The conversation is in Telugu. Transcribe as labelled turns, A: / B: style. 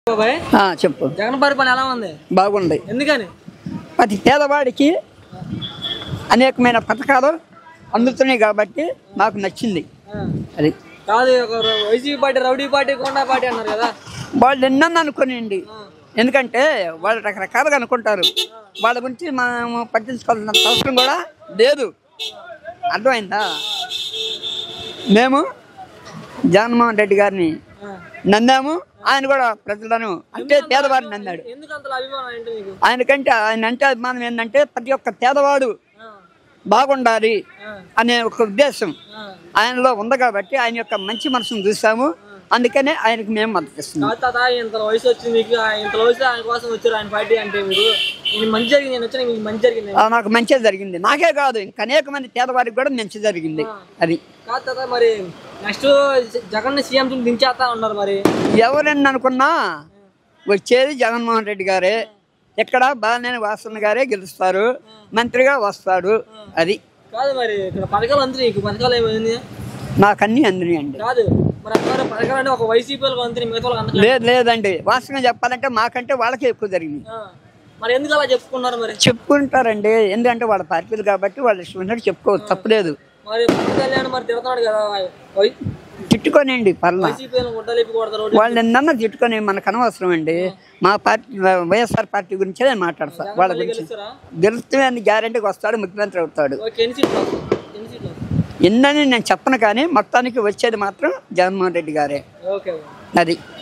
A: బాబాయ్
B: ఆ, చెప్పు
A: జగన్ పరిపాలన ఎలా ఉంది
B: బాగుంది
A: ఎందుకని
B: ప్రతి పేదవాడికి అనేకమైన పథకాలు అందుతున్నాయి కాబట్టి నాకు నచ్చింది
A: ఆ.
B: అది
A: కాదు ఒక YCP party rowdy party Konda party అన్నారు కదా
B: వాళ్ళు ఎన్నన్నా అనుకోనియండి ఎందుకంటే వాళ్ళు రకరకాలుగా అనుకుంటారు వాళ్ళ గురించి మనం పట్టించుకోవాల్సినంత అవసరం కూడా లేదు అర్థమైందా మేము జగన్మోహన్ రెడ్డి గారిని
A: ఆ.
B: నమ్మాము ఆయన కూడా ప్రజలను అంటే పేదవారిని నమ్మాడు
A: ఎందుకు అంత అభిమానం ఏంటి నీకు
B: ఆయనకంటే ఆయన అంటే అభిమానం ఏంటంటే ప్రతి ఒక్క పేదవాడు
A: ఆ.
B: బాగుండాలి
A: ఆ.
B: అనే ఒక ఉద్దేశం
A: ఆ.
B: ఆయనలో ఉంది కాబట్టి ఆయన యొక్క మంచి మనసును చూసాము అందుకనే ఆయనకి మేము మద్దతు ఇస్తున్నాం
A: కాదు తాత ఇంత వయసు వచ్చింది మీకు ఆ ఇంత వయసు ఆయన కోసం వచ్చారు ఆయన పార్టీ అంటే మీరు నేను మంచి జరిగింది నేను వచ్చిన మీకు మంచి జరిగింది
B: ఆ, నాకు మంచి జరిగింది నాకే కాదు ఇంకా అనేక మంది పేదవారికి కూడా మంచి జరిగింది అది
A: కాదు తాత మరి నెక్స్ట్ జగన్ సీఎం దించేస్తా ఉన్నారు మరి
B: ఎవరని అనుకున్నా వచ్చేది జగన్మోహన్ రెడ్డి గారే ఇక్కడ బాలినేని వాసన్న గారే గెలుస్తారు మంత్రిగా వస్తాడు అది
A: కాదు మరి ఇక్కడ పథకాలు అంతే నీకు పథకాలు ఏమైంది
B: నాకన్నీ అందినాయండి
A: కాదు మరి అక్కడ పథకాలు అంటే ఒక వైసీపీ వాళ్ళకి అంతే మిగతా వాళ్ళకి అందక
B: లేదు లేదండి వాస్తవంగా చెప్పాలంటే మాకంటే వాళ్ళకే ఎక్కువ జరిగింది
A: ఆ. మరి ఎందుకు అలా చెప్పుకున్నారు మరి
B: చెప్పుకుంటారండి ఎందుకంటే వాళ్ళ పార్టీలు కాబట్టి వాళ్ళు ఇష్టం ఉన్నట్టు చెప్పుకోవచ్చు తప్పలేదు
A: మరి పవన్ కళ్యాణ్ మరి తిడుతున్నాడు కదా వై-
B: తిట్టుకోనండి పర్లా
A: వైసీపీ వాళ్ళని గుడ్డలేపి కొడతారు రోడ్డు
B: వాళ్ళు ఎన్నన్నా తిట్టుకొని మనకు అనవసరం అండి మా పార్టీ వైఎస్ఆర్ పార్టీ గురించే నేను మాట్లాడతా వాళ్ళ గురించి
A: గెలుస్తారా
B: గెలుస్తే గ్యారంటీకి వస్తాడు ముఖ్యమంత్రి అవుతాడు
A: ఓకే ఎన్ని సీట్లు వస్తాయి? ఎన్ని సీట్లు వస్తాయి?
B: ఎన్నని నేను చెప్పను కానీ మొత్తానికి వచ్చేది మాత్రం జగన్మోహన్ రెడ్డి గారే
A: ఓకే
B: అది